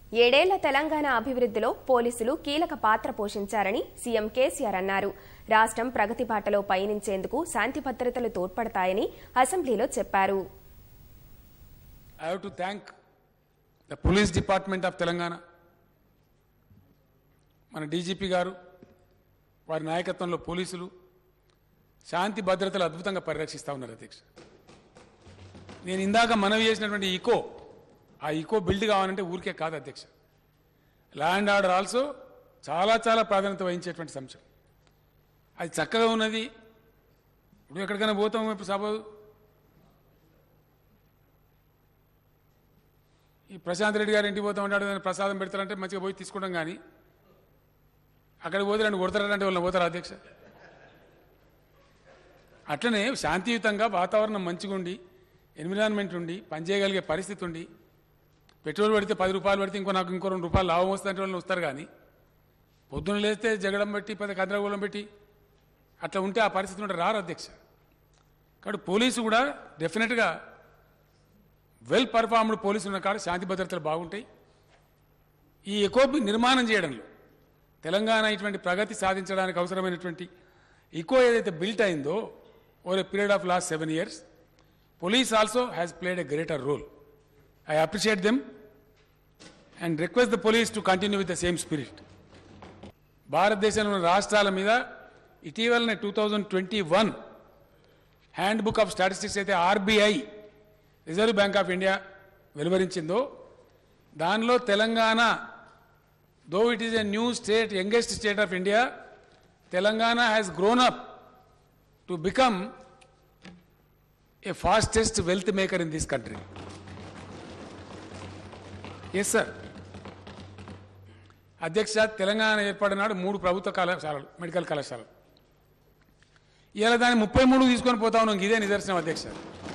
ఏడేళ్ల తెలంగాణ అభివృద్ధిలో పోలీసులు కీలక పాత్ర పోషించారని సీఎం కేసీఆర్ అన్నారు రాష్ట్రం ప్రగతి బాటలో పయనించేందుకు శాంతి భద్రతలు తోడ్పడతాయని అసెంబ్లీలో చెప్పారు I have to thank the police department of Telangana. మన డీజీపీ గారు వారి నాయకత్వంలో పోలీసులు శాంతి భద్రతలు అద్భుతంగా పరిరక్షిస్తూ ఉన్నారు అధ్యక్ష నేను ఇందాక మనవి చేసినటువంటి ఈకో ఆ ఈకో బిల్డ్ కావాలంటే ఊరికే కాదు అధ్యక్ష ల్యాండ్ ఆర్డర్ ఆల్సో చాలా చాలా ప్రాధాన్యత వహించేటువంటి అంశం అది చక్కగా ఉన్నది ఇప్పుడు ఎక్కడికైనా పోతాము ఇప్పుడు సభ ఈ ప్రశాంత్ రెడ్డి గారు ఇంటికి పోతా ఉంటాడు ఏదైనా ప్రసాదం పెడతారంటే మంచిగా పోయి తీసుకుంటాం కానీ అక్కడికి పోతే రెండు కొడతారంటే వాళ్ళని పోతారు అధ్యక్ష అట్లనే శాంతియుతంగా వాతావరణం మంచిగా ఉండి ఎన్విరాన్మెంట్ ఉండి పనిచేయగలిగే పరిస్థితి ఉండి పెట్రోల్ పడితే పది రూపాయలు పడితే ఇంకో నాకు ఇంకో రెండు రూపాయలు లాభం వస్తుందంటే వాళ్ళని వస్తారు కానీ పొద్దున్న లేస్తే జగడం పెట్టి పెద్ద గందరగోళం పెట్టి అట్లా ఉంటే ఆ పరిస్థితి ఉంటే రారు అధ్యక్ష కాబట్టి పోలీసు కూడా డెఫినెట్గా వెల్ పర్ఫార్మ్డ్ పోలీసులు ఉన్న కాడ శాంతి భద్రతలు బాగుంటాయి ఈ ఎకోపి నిర్మాణం చేయడంలో తెలంగాణ ఇటువంటి ప్రగతి సాధించడానికి అవసరమైనటువంటి ఇకో ఏదైతే బిల్ట్ అయిందో over a period of last seven years police also has played a greater role I appreciate them and request the police to continue with the same spirit భారతదేశంలోని రాష్ట్రాల మీద ఇటీవలనే two thousand twenty one handbook of statistics అయితే RBI reserve bank of India వెలువరించిందో దానిలో Telangana though it is a new state youngest state of India Telangana has grown up to become a fastest wealth maker in this country yes sir అధ్యక్ష తెలంగాణ ఏర్పడినాడు మూడు ప్రభుత్వ కళాశాలలు medical కళాశాలలు ఇలా దాన్ని ముప్పై మూడు తీసుకొని పోతా ఉన్నాం ఇదే నిదర్శనం అధ్యక్ష